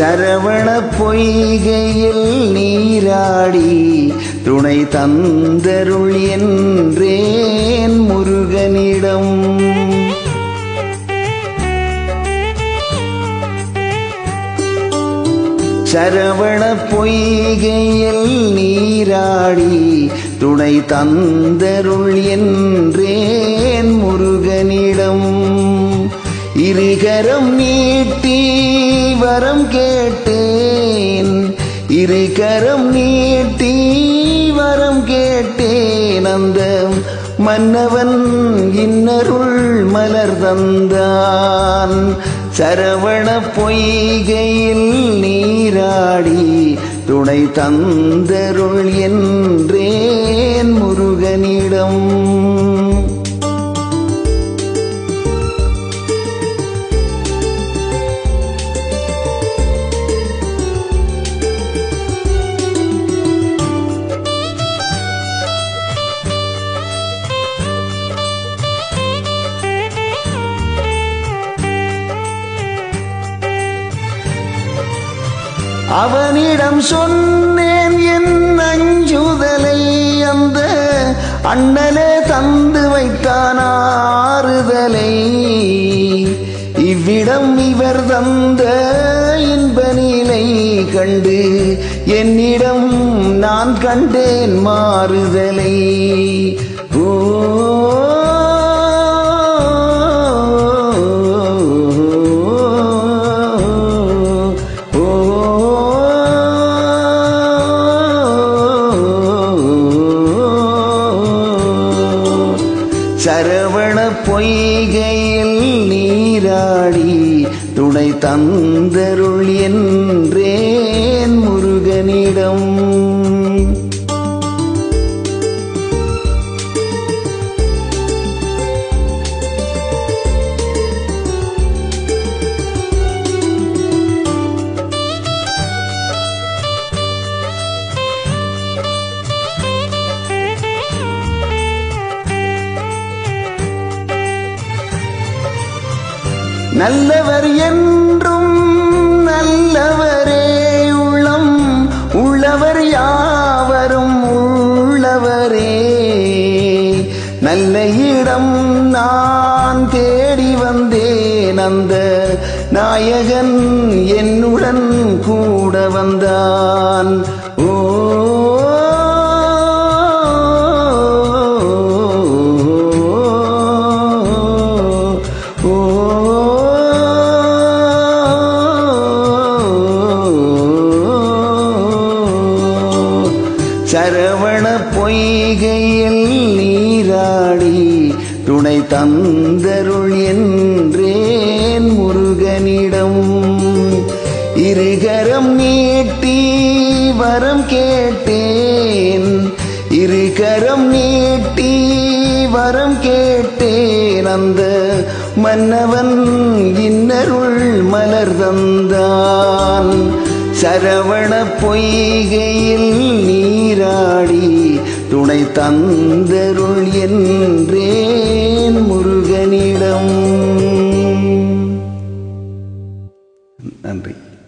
சரவண பொய்கையில் நீராடி துணை தந்தருள் என்றேன் முருகனிடம் சரவண பொய்கையில் நீராடி துணை தந்தருள் என்றேன் முருகனிடம் இருகரம் நீட்டி வரம் கேட்டேன் இருகரம் நீட்டி வரம் கேட்டேன் அந்த மன்னவன் இன்னருள் மலர் தந்தான் சரவண பொய்கையில் நீராடி துணை தந்தருள் என்றேன் முருகனிடம் அவனிடம் சொன்னேன் என் அஞ்சுதலை அந்த அண்ணலே தந்து வைத்தான் ஆறுதலை இவ்விடம் இவர் தந்த இன்ப நிலை கண்டு என்னிடம் நான் கண்டேன் மாறுதலை ஓ சரவண பொய்கையில் நீராடி துணை தந்தருள் என்றேன் முருகனிடம் நல்லவர் என்றும் நல்லவரே உள்ளம் உள்ளவர் யாவரும் உள்ளவரே நல்ல இடம் நான் தேடி வந்தேன் அந்த நாயகன் என்னுடன் கூட வந்தான் ஓ சரவண பொய்கையில் நீராடி துணை தந்தருள் என்றேன் முருகனிடம் இருகரம் நீட்டி வரம் கேட்டேன் இருகரம் நீட்டி வரம் கேட்டேன் அந்த மன்னவன் இன்னருள் மலர் தந்தான் சரவண பொய்கையில் நீராடி துணை தந்தருள் என்றேன் முருகனிடம் நன்றி